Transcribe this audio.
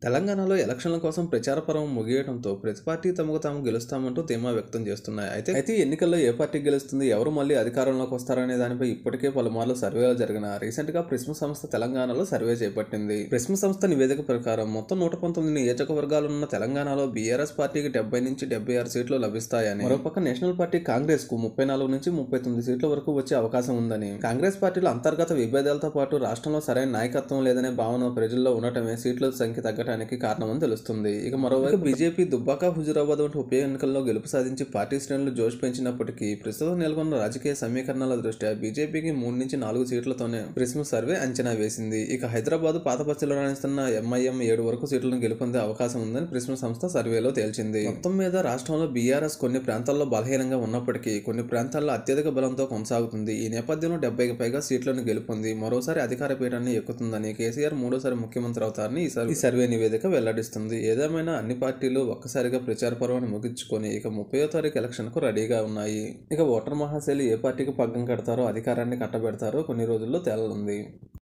తెలంగాణలో ఎలక్షన్ల కోసం ప్రచార పర్వం ముగియడంతో ప్రతి పార్టీ తమకు తాము గెలుస్తామంటూ ధీమా వ్యక్తం చేస్తున్నాయి అయితే అయితే ఎన్నికల్లో ఏ పార్టీ గెలుస్తుంది ఎవరు మళ్ళీ అధికారంలోకి వస్తారనే దానిపై ఇప్పటికే పలుమార్లు సర్వేలు జరిగిన రీసెంట్ గా ప్రిస్మ సంస్థ తెలంగాణలో సర్వే చేపట్టింది ప్రిస్మ సంస్థ నివేదిక ప్రకారం మొత్తం నూట పంతొమ్మిది నియోజకవర్గాలున్న తెలంగాణలో బీఆర్ఎస్ పార్టీకి డెబ్బై నుంచి డెబ్బై ఆరు సీట్లు లభిస్తాయని మరోపక్క నేషనల్ పార్టీ కాంగ్రెస్ కు ముప్పై నాలుగు నుంచి ముప్పై తొమ్మిది సీట్ల వరకు వచ్చే అవకాశం ఉందని కాంగ్రెస్ పార్టీలో అంతర్గత విభేదాలతో పాటు రాష్ట్రంలో సరైన నాయకత్వం లేదనే భావన ప్రజల్లో ఉండటమే సీట్ల సంఖ్య తగ్గడానికి కారణమని తెలుస్తుంది ఇక మరోవైపు బీజేపీ దుబ్బాక హుజురాబాద్ వంటి ఉప ఎన్నికల్లో గెలుపు సాధించి పార్టీ శ్రేణులు జోష్ పెంచినప్పటికీ ప్రస్తుతం నెలకొన్న రాజకీయ సమీకరణాల దృష్ట్యా బీజేపీకి మూడు నుంచి నాలుగు సీట్లతోనే ప్రిస్మ సర్వే అంచనా వేసింది ఇక హైదరాబాద్ పాతపచ్చిలో రాణిస్తున్న ఎంఐఎం ఏడు వరకు సీట్లను గెలుపొందే అవకాశం ఉందని ప్రిస్మ సంస్థ సర్వేలో తేల్చింది మొత్తం మీద రాష్ట్రంలో బీఆర్ఎస్ కొన్ని ప్రాంతాల్లో బలహీనంగా ఉన్నప్పటికీ కొన్ని ప్రాంతాల్లో అత్యధిక బలంతో కొనసాగుతుంది ఈ నేపథ్యంలో డెబ్బైకి పైగా సీట్లను గెలుపొంది మరోసారి అధికార పీఠాన్ని ఎక్కుతుందని కేసీఆర్ మూడోసారి ముఖ్యమంత్రి అవుతారని ఈ సర్వే- ఈ సర్వే నివేదిక వెల్లడిస్తుంది ఏదేమైనా అన్ని పార్టీలు ఒక్కసారిగా ప్రచార పర్వాన్ని ముగించుకొని ఇక ముప్పయో తారీఖు ఎలక్షన్ కు రెడీగా ఉన్నాయి ఇక ఓటర్ మహాశైలి ఏ పార్టీకి పగ్గం కడతారో అధికారాన్ని కట్టబెడతారో కొన్ని రోజుల్లో తేలనుంది